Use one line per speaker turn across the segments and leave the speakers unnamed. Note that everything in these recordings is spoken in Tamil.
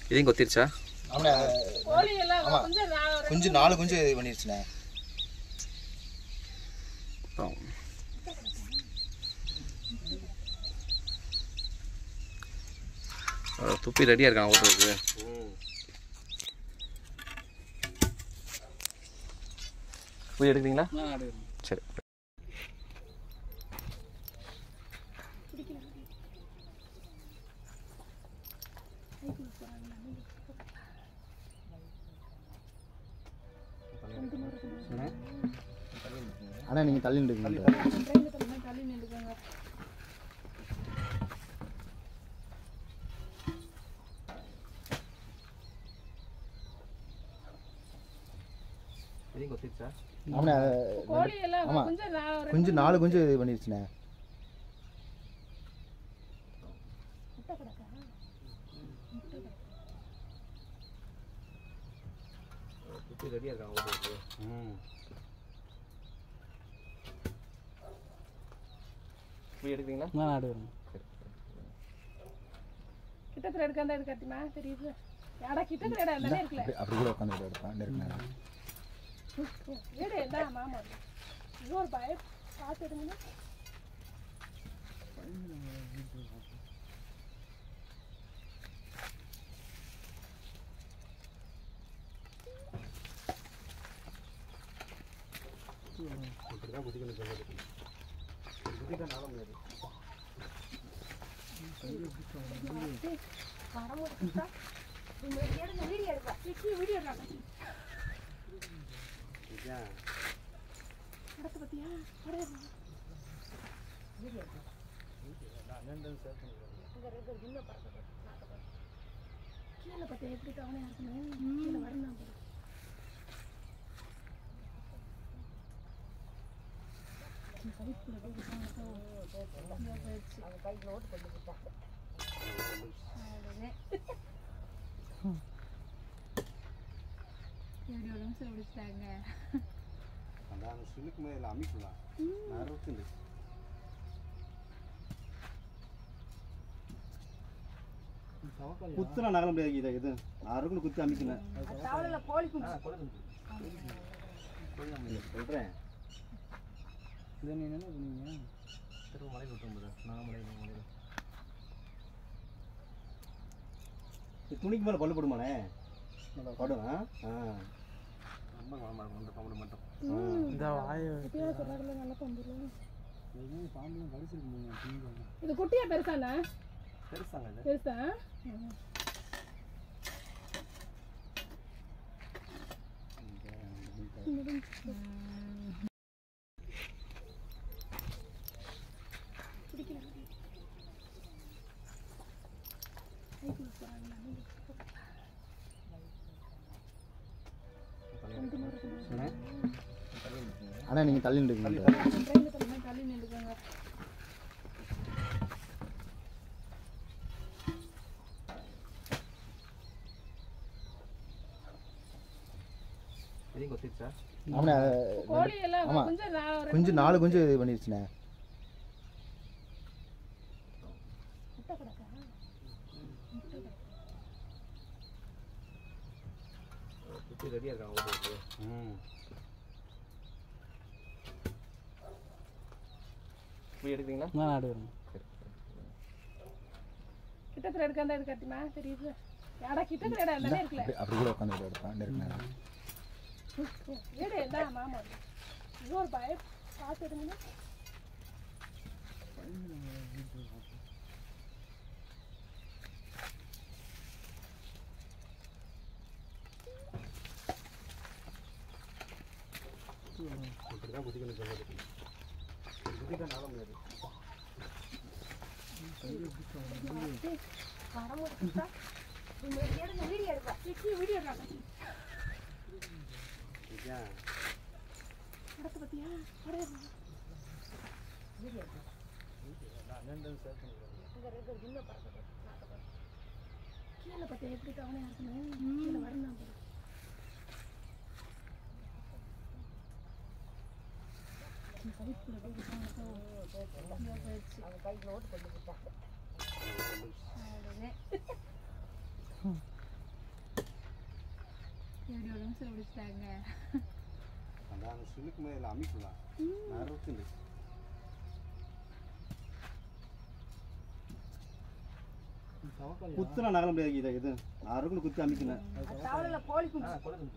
இதையும் கொத்திருச்சா
அவனை
கோழி எல்லாம்
ஆமா.
கொஞ்சம் நான்
குஞ்சு நாலு குஞ்சு இது பண்ணிருச்சுண்ணே
பாவம். அஹ் துப்பி ரெடியாக இருக்கான் ஓட்டுறதுக்கு போய் எடுக்கிறீங்களா சரி
அண்ணா நீங்கள் தள்ளி நின்றுங்க
ட்ரெயினில் தள்ளி தள்ளி நின்றுக்கோங்க
இதையும் கொத்திருச்சா
அவனை
கோழி எல்லாம்
ஆமா.
கொஞ்சம் நான்
குஞ்சு நாலு குஞ்சு இது பண்ணிருச்சுண்ணே
துப்பி ரெடியாக இருக்கான் ஓட்டுறதுக்கு போய் எடுக்கிறீங்களா
நான் ஆடுவேன்
கிட்டத்தில் எடுக்காந்தா இது கட்டிமா தெரியுது யாடா கிட்டத்தில் இடம் எல்லாமே இருக்குல்ல
அப்படி அப்படி கூட உட்காந்து எடுப்பேன் நெருங்கினேன்
வீடு என்ன மாமா இது ஒரு பயம் பார்த்து எடுங்க வீடியோ இடத்த பத்தியா கீழே பார்த்து எப்படி கவனம் இருக்கணும் கீழே வரணும் எப்படி ஒரு நிமிஷம் முடிச்சிட்டாங்க
அந்த சுளுக்கு மேலே அமைக்கலாம் நறுக்குது குத்துனா நகர முடியாது இதை இது நறுக்குன்னு குத்து அமைக்கணும்
தவளையில் கோழி குஞ்சு
சொல்கிறேன்
இதை நீ என்ன பண்ணீங்க
திரும்ப மலை விட்டு நான் மலை மலை
துணிக்கு மேலே பல்லு போடுமாண்ணே படும் ஆ ஆ
ரொம்ப குணமாக இருக்கும் இந்த பம்பு மட்டும்
இந்த வாய
குட்டியா சொன்னாங்கல்ல நல்லா பம்புல
பாம்புலாம் கடிச்சிருக்கு முடியும் திங்க
இது குட்டியா பெருசாண்ணா
பெருசாங்க இது
பெருசா
அண்ணா நீங்கள் தள்ளி நின்றுங்க
ட்ரெயினில் தள்ளி தள்ளி நின்றுக்கோங்க
இதையும் கொத்திருச்சா
அவனை
கோழி எல்லாம்
ஆமா.
கொஞ்சம் நான்
குஞ்சு நாலு குஞ்சு இது பண்ணிருச்சுண்ணே
துப்பி ரெடியாக இருக்கான் ஓட்டுறதுக்கு போய் எடுக்கிறீங்களா
நான் ஆடுவேன்
கிட்டத்தில் எடுக்காந்தா இது கட்டிமா தெரியுது யாடா கிட்டத்தில் இடம் எல்லாமே இருக்குல்ல
அப்படி அப்படி கூட உட்காந்து எடுப்பேன் நெருங்கினேன்
வீடு என்ன மாமா இது ஒரு பயம் பார்த்து எடுங்க
இப்படி தான் குதிக்கணும் சொன்னது குதிக்க நாள முடியாது
வீடியோ
சரியா
இடத்த பத்தியா கீழே பார்த்து எப்படி கவனம் இருக்கணும் கீழே வரணும் வச்சுட்டாங்க
அந்த அந்த சிலுக்கு மேலே அமைக்கலாம் நறுக்குண்டு
தவக்காளியா
குத்துனா நகர முடியாது இதை இது நறுக்குன்னு குத்தி அமைக்கணும்
தவளையில கோழி குஞ்சு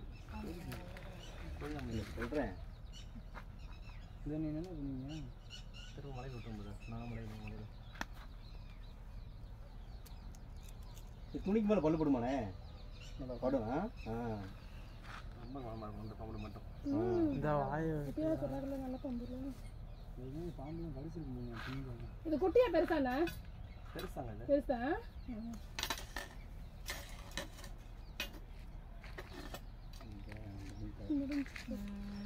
சொல்கிறேன்
இதை நீ என்ன பண்ணீங்க
திரும்ப மலை விட்டு நான் மலை மலையில்
இது துணிக்கு மேலே பல்லு போடுமாண்ணே படும் ஆ ஆ
ரொம்ப கவனமாக இருக்கும் இந்த கம்பெனி மட்டும்
இந்த வாயை
குட்டியா சொன்னாங்கல்ல நல்ல பம்புல
எதுவும் பாம்புலாம் கடிச்சிருக்கு போங்க திங்க
இது குட்டியா பெருசாண்ணா
பெருசாங்க இது
பெருசா
இந்த- இந்த-
ம்